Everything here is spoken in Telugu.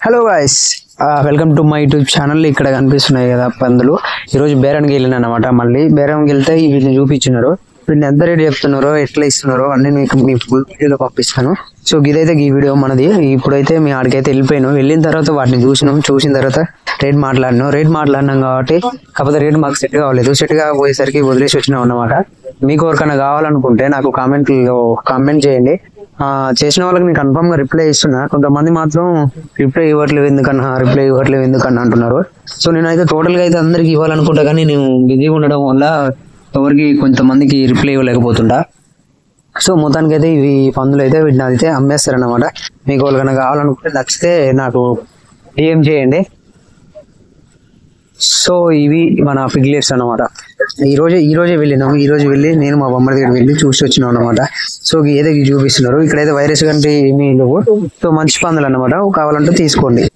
hello guys welcome to my YouTube channel ఇక్కడ కనిపిస్తున్నాయి కదా పందులు ఈరోజు బేరానికి వెళ్ళిన అనమాట మళ్ళీ బేరానికి వెళ్తే వీటిని చూపించినారు వీటిని ఎంత రేట్ చెప్తున్నారో ఎట్లా ఇస్తున్నారో అన్ని మీకు మీ ఫుల్ వీడియోలో పంపిస్తాను సో ఇదైతే ఈ వీడియో మనది ఇప్పుడైతే మీ ఆడికైతే వెళ్ళిపోయాను వెళ్ళిన తర్వాత వాటిని చూసినాం చూసిన తర్వాత రేట్ మాట్లాడినాం రేట్ మాట్లాడినాం కాబట్టి కాకపోతే రేట్ మాకు సెట్ కావలేదు సెట్ కాకపోయేసరికి వదిలేసి వచ్చినాం అన్నమాట మీకు ఎవరికైనా కావాలనుకుంటే నాకు కామెంట్లో కామెంట్ చేయండి ఆ, చేసిన వాళ్ళకి నేను కన్ఫర్మ్ గా రిప్లై ఇస్తున్నా కొంతమంది మాత్రం రిప్లై ఇవ్వట్లేదు ఎందుకన్నా రిప్లై ఇవ్వట్లేదు ఎందుకన్నా అంటున్నారు సో నేనైతే టోటల్ గా అయితే అందరికి ఇవ్వాలనుకుంటా కానీ నేను బిజీగా ఉండడం వల్ల ఎవరికి కొంతమందికి రిప్లై ఇవ్వలేకపోతుంటా సో మొత్తానికి అయితే ఇవి పందులు అయితే వీటిని అయితే అమ్మేస్తారన్నమాట మీకు ఎవరికైనా కావాలనుకుంటే నచ్చితే నాకు డిఎం చేయండి సో ఇవి మన పిగ్లెట్స్ అన్నమాట ఈ రోజే ఈ రోజే వెళ్ళినాము ఈ రోజు వెళ్ళి నేను మా బొమ్మల దగ్గర వెళ్ళి చూసి వచ్చినాం అనమాట సో ఏదో ఇవి చూపిస్తున్నారు ఇక్కడైతే వైరస్ కంటే ఏమీ లేవు సో మంచి పందులు అన్నమాట కావాలంటే తీసుకోండి